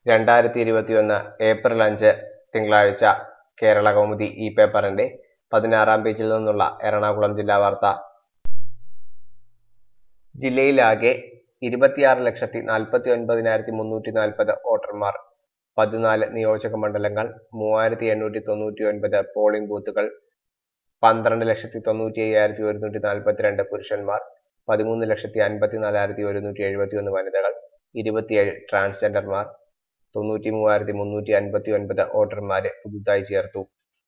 രണ്ടായിരത്തി ഇരുപത്തിയൊന്ന് ഏപ്രിൽ അഞ്ച് തിങ്കളാഴ്ച കേരള കൗമുദി ഈ പേപ്പറിന്റെ പതിനാറാം പേജിൽ നിന്നുള്ള എറണാകുളം ജില്ലാ വാർത്ത ജില്ലയിലാകെ ഇരുപത്തിയാറ് ലക്ഷത്തി നാൽപ്പത്തി ഒൻപതിനായിരത്തി മുന്നൂറ്റി നാൽപ്പത് വോട്ടർമാർ പതിനാല് നിയോജക മണ്ഡലങ്ങൾ മൂവായിരത്തി എണ്ണൂറ്റി തൊണ്ണൂറ്റി ഒൻപത് പോളിംഗ് ബൂത്തുകൾ പന്ത്രണ്ട് ലക്ഷത്തി തൊണ്ണൂറ്റി അയ്യായിരത്തി ഒരുന്നൂറ്റി നാൽപ്പത്തിരണ്ട് പുരുഷന്മാർ പതിമൂന്ന് ലക്ഷത്തി അൻപത്തി നാലായിരത്തി ഒരുന്നൂറ്റി എഴുപത്തി ഒന്ന് വനിതകൾ ഇരുപത്തിയേഴ് ട്രാൻസ്ജെൻഡർമാർ തൊണ്ണൂറ്റി മൂവായിരത്തി മുന്നൂറ്റി അൻപത്തി ഒൻപത് വോട്ടർമാരെ പുതുതായി ചേർത്തു